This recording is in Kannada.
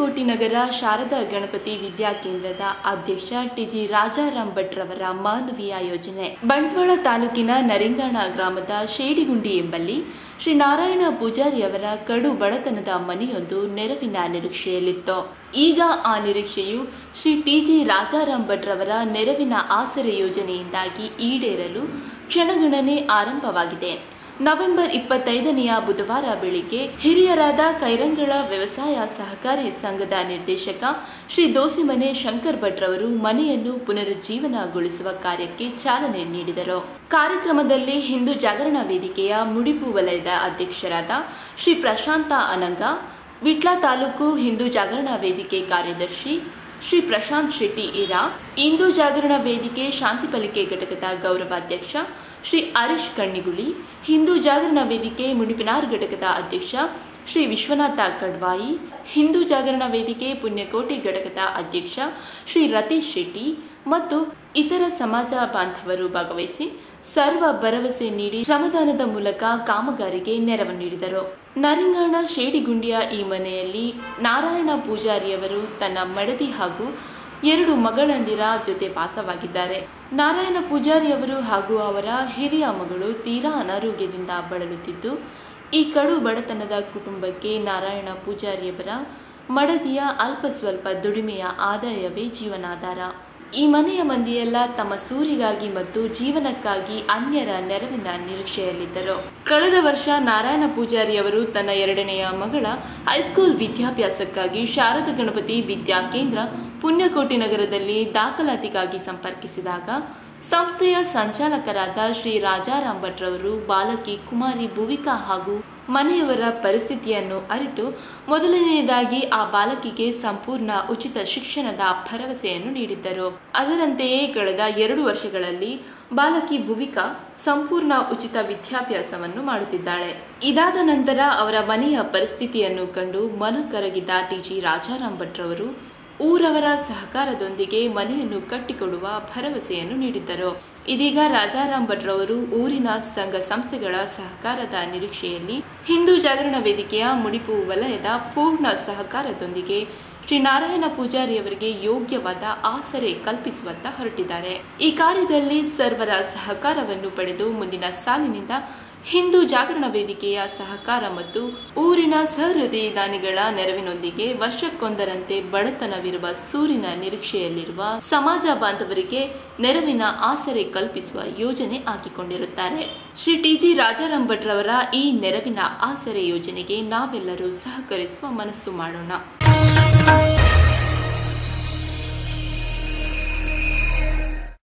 ಪುಣ್ಯಕೋಟಿ ನಗರ ಶಾರದಾ ಗಣಪತಿ ವಿದ್ಯಾಕೇಂದ್ರದ ಅಧ್ಯಕ್ಷ ಟಿಜಿ ರಾಜಾರಾಮ್ ಭಟ್ ರವರ ಮಾನವೀಯ ಯೋಜನೆ ಬಂಟ್ವಾಳ ತಾಲೂಕಿನ ನರಿಂಗಾಣ ಗ್ರಾಮದ ಶೇಡಿಗುಂಡಿ ಎಂಬಲ್ಲಿ ಶ್ರೀ ನಾರಾಯಣ ಪೂಜಾರಿ ಅವರ ಕಡು ಬಡತನದ ಮನೆಯೊಂದು ನೆರವಿನ ನಿರೀಕ್ಷೆಯಲ್ಲಿತ್ತು ಈಗ ಆ ನಿರೀಕ್ಷೆಯು ಶ್ರೀ ಟಿಜಿ ರಾಜಾರಾಮ್ ಭಟ್ ರವರ ನೆರವಿನ ಆಸರೆ ಯೋಜನೆಯಿಂದಾಗಿ ಈಡೇರಲು ಕ್ಷಣಗಣನೆ ಆರಂಭವಾಗಿದೆ ನವೆಂಬರ್ ಇಪ್ಪತ್ತೈದನೆಯ ಬುಧವಾರ ಬೆಳಿಗ್ಗೆ ಹಿರಿಯರಾದ ಕೈರಂಗಳ ವ್ಯವಸಾಯ ಸಹಕಾರಿ ಸಂಘದ ನಿರ್ದೇಶಕ ಶ್ರೀ ದೋಸಿಮನೆ ಶಂಕರ್ ಭಟ್ ರವರು ಮನೆಯನ್ನು ಪುನರುಜ್ಜೀವನಗೊಳಿಸುವ ಕಾರ್ಯಕ್ಕೆ ಚಾಲನೆ ನೀಡಿದರು ಕಾರ್ಯಕ್ರಮದಲ್ಲಿ ಹಿಂದೂ ಜಾಗರಣ ವೇದಿಕೆಯ ಮುಡಿಪು ವಲಯದ ಅಧ್ಯಕ್ಷರಾದ ಶ್ರೀ ಪ್ರಶಾಂತ ಅನಂಗ ವಿಟ್ಲ ತಾಲೂಕು ಹಿಂದೂ ಜಾಗರಣ ವೇದಿಕೆ ಕಾರ್ಯದರ್ಶಿ ಶ್ರೀ ಪ್ರಶಾಂತ್ ಶೆಟ್ಟಿ ಇರಾ ಹಿಂದೂ ಜಾಗರಣ ವೇದಿಕೆ ಶಾಂತಿ ಪಾಲಿಕೆ ಘಟಕದ ಗೌರವಾಧ್ಯಕ್ಷ ಶ್ರೀ ಹರೀಶ್ ಕಣ್ಣಿಗುಳಿ ಹಿಂದೂ ಜಾಗರಣ ವೇದಿಕೆ ಮುಡಿಪಿನಾರ್ ಘಟಕದ ಅಧ್ಯಕ್ಷ ಶ್ರೀ ವಿಶ್ವನಾಥ ಕಡ್ವಾಯಿ ಹಿಂದೂ ಜಾಗರಣ ವೇದಿಕೆ ಪುಣ್ಯಕೋಟಿ ಘಟಕದ ಅಧ್ಯಕ್ಷ ಶ್ರೀ ರತೀಶ್ ಶೆಟ್ಟಿ ಮತ್ತು ಇತರ ಸಮಾಜ ಬಾಂಧವರು ಭಾಗವಹಿಸಿ ಸರ್ವ ಭರವಸೆ ನೀಡಿ ಶ್ರಮದಾನದ ಮೂಲಕ ಕಾಮಗಾರಿಗೆ ನೆರವು ನೀಡಿದರು ನರಿಂಗಾಣ ಶೇಡಿಗುಂಡಿಯ ಈ ಮನೆಯಲ್ಲಿ ನಾರಾಯಣ ಪೂಜಾರಿಯವರು ತನ್ನ ಮಡದಿ ಹಾಗೂ ಎರಡು ಮಗಳಂದಿರ ಜೊತೆ ವಾಸವಾಗಿದ್ದಾರೆ ನಾರಾಯಣ ಪೂಜಾರಿಯವರು ಹಾಗೂ ಅವರ ಹಿರಿಯ ಮಗಳು ತೀರಾ ಅನಾರೋಗ್ಯದಿಂದ ಬಳಲುತ್ತಿದ್ದು ಈ ಕಡು ಬಡತನದ ಕುಟುಂಬಕ್ಕೆ ನಾರಾಯಣ ಪೂಜಾರಿಯವರ ಮಡದಿಯ ಅಲ್ಪ ಸ್ವಲ್ಪ ದುಡಿಮೆಯ ಆದಾಯವೇ ಜೀವನಾಧಾರ ಈ ಮನೆಯ ಮಂದಿಯೆಲ್ಲ ತಮ್ಮ ಸೂರಿಗಾಗಿ ಮತ್ತು ಜೀವನಕ್ಕಾಗಿ ಅನ್ಯರ ನೆರವಿನ ನಿರೀಕ್ಷೆಯಲ್ಲಿದ್ದರು ಕಳೆದ ವರ್ಷ ನಾರಾಯಣ ಪೂಜಾರಿಯವರು ತನ್ನ ಎರಡನೆಯ ಮಗಳ ಹೈಸ್ಕೂಲ್ ವಿದ್ಯಾಭ್ಯಾಸಕ್ಕಾಗಿ ಶಾರದಾ ಗಣಪತಿ ವಿದ್ಯಾಕೇಂದ್ರ ಪುಣ್ಯಕೋಟಿ ನಗರದಲ್ಲಿ ದಾಖಲಾತಿಗಾಗಿ ಸಂಪರ್ಕಿಸಿದಾಗ ಸಂಸ್ಥೆಯ ಸಂಚಾಲಕರಾದ ಶ್ರೀ ರಾಜಾರಾಮ್ ಭಟ್ ರವರು ಬಾಲಕಿ ಕುಮಾರಿ ಭುವಿಕಾ ಹಾಗೂ ಮನೆಯವರ ಪರಿಸ್ಥಿತಿಯನ್ನು ಅರಿತು ಮೊದಲನೆಯದಾಗಿ ಆ ಬಾಲಕಿಗೆ ಸಂಪೂರ್ಣ ಉಚಿತ ಶಿಕ್ಷಣದ ಭರವಸೆಯನ್ನು ನೀಡಿದ್ದರು ಅದರಂತೆಯೇ ಕಳೆದ ಎರಡು ವರ್ಷಗಳಲ್ಲಿ ಬಾಲಕಿ ಭುವಿಕಾ ಸಂಪೂರ್ಣ ಉಚಿತ ವಿದ್ಯಾಭ್ಯಾಸವನ್ನು ಮಾಡುತ್ತಿದ್ದಾಳೆ ಇದಾದ ನಂತರ ಅವರ ಮನೆಯ ಪರಿಸ್ಥಿತಿಯನ್ನು ಕಂಡು ಮನ ಕರಗಿದ ಟಿಜಿ ರಾಜಾರಾಮ್ ಭಟ್ ರವರು ಊರವರ ಸಹಕಾರದೊಂದಿಗೆ ಮನೆಯನ್ನು ಕಟ್ಟಿಕೊಡುವ ಭರವಸೆಯನ್ನು ನೀಡಿದ್ದರು ಇದೀಗ ರಾಜಾರಾಮ್ ಭಟ್ ರವರು ಊರಿನ ಸಂಘ ಸಂಸ್ಥೆಗಳ ಸಹಕಾರದ ನಿರೀಕ್ಷೆಯಲ್ಲಿ ಹಿಂದೂ ಜಾಗರಣ ವೇದಿಕೆಯ ಮುಡಿಪು ವಲಯದ ಪೂರ್ಣ ಸಹಕಾರದೊಂದಿಗೆ ಶ್ರೀ ನಾರಾಯಣ ಪೂಜಾರಿಯವರಿಗೆ ಯೋಗ್ಯವಾದ ಆಸರೆ ಕಲ್ಪಿಸುವತ್ತ ಹೊರಟಿದ್ದಾರೆ ಈ ಕಾರ್ಯದಲ್ಲಿ ಸರ್ವರ ಸಹಕಾರವನ್ನು ಪಡೆದು ಮುಂದಿನ ಸಾಲಿನಿಂದ ಹಿಂದೂ ಜಾಗರಣ ವೇದಿಕೆಯ ಸಹಕಾರ ಮತ್ತು ಊರಿನ ಸಹೃದಯ ದಾನಿಗಳ ನೆರವಿನೊಂದಿಗೆ ವರ್ಷಕ್ಕೊಂದರಂತೆ ಬಡತನವಿರುವ ಸೂರಿನ ನಿರೀಕ್ಷೆಯಲ್ಲಿರುವ ಸಮಾಜ ಬಾಂಧವರಿಗೆ ನೆರವಿನ ಆಸರೆ ಕಲ್ಪಿಸುವ ಯೋಜನೆ ಹಾಕಿಕೊಂಡಿರುತ್ತಾರೆ ಶ್ರೀ ಟಿಜಿ ರಾಜಾರಾಮ್ ಭಟ್ ರವರ ಈ ನೆರವಿನ ಆಸರೆ ಯೋಜನೆಗೆ ನಾವೆಲ್ಲರೂ ಸಹಕರಿಸುವ ಮನಸ್ಸು ಮಾಡೋಣ